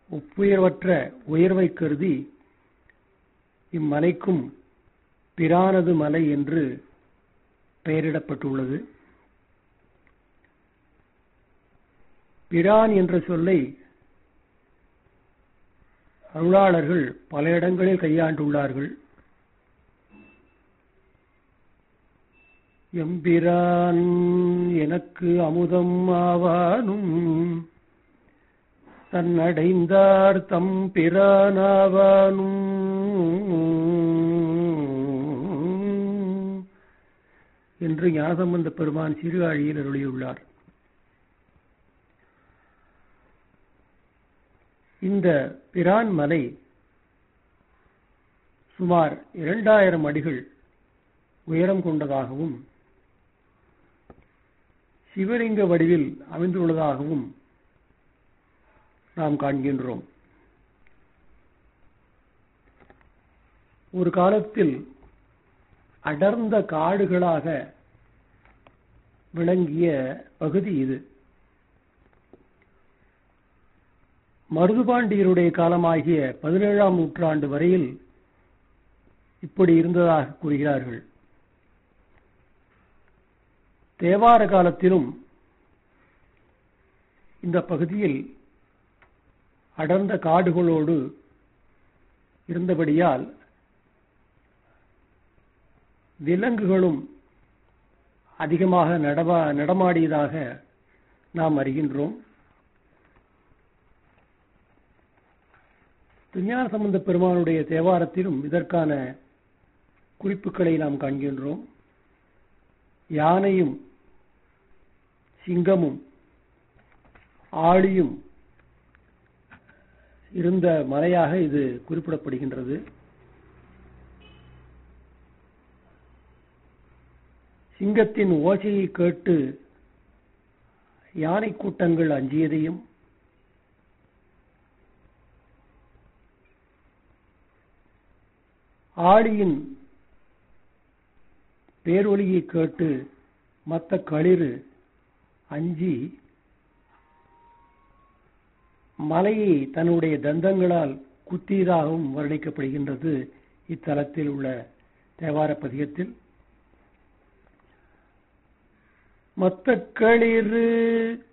ஒப்புயர்வற்ற உயர்வை கருதி இம்மலைக்கும் பிரானது மலை என்று பெயரிடப்பட்டுள்ளது பிரான் என்ற சொல்லை அருளாளர்கள் பல இடங்களில் கையாண்டுள்ளார்கள் எம்பிரான் எனக்கு அமுதம் ஆவானும் தன்னடைந்தார் தம் பிரானாவானும் என்று ஞானசம்பந்த பெருமான் சிறுகாழியில் அருளியுள்ளார் இந்த பிரான் மலை சுமார் இரண்டாயிரம் அடிகள் உயரம் கொண்டதாகவும் சிவலிங்க வடிவில் அமைந்துள்ளதாகவும் நாம் காண்கின்றோம் ஒரு காலத்தில் அடர்ந்த காடுகளாக விளங்கிய பகுதி இது மருதுபாண்டியருடைய காலமாகிய பதினேழாம் நூற்றாண்டு வரையில் இப்படி இருந்ததாக கூறுகிறார்கள் தேவார காலத்திலும் இந்த பகுதியில் அடர்ந்த காடுகளோடு இருந்தபடியால் விலங்குகளும் அதிகமாக நடவா நடமாடியதாக நாம் அறிகின்றோம் திருஞான சம்பந்த பெருமானுடைய தேவாரத்திலும் இதற்கான குறிப்புகளை நாம் காண்கின்றோம் யானையும் சிங்கமும் ஆளியும் இருந்த மலையாக இது குறிப்பிடப்படுகின்றது சிங்கத்தின் ஓசையை கேட்டு யானை கூட்டங்கள் அஞ்சியதையும் ஆளியின் பேரொலியை கேட்டு மத்த களிறு அஞ்சி மலையை தன்னுடைய தந்தங்களால் குத்தியதாகவும் வர்ணிக்கப்படுகின்றது இத்தலத்தில் உள்ள தேவார பதிகத்தில் மத்த களிறு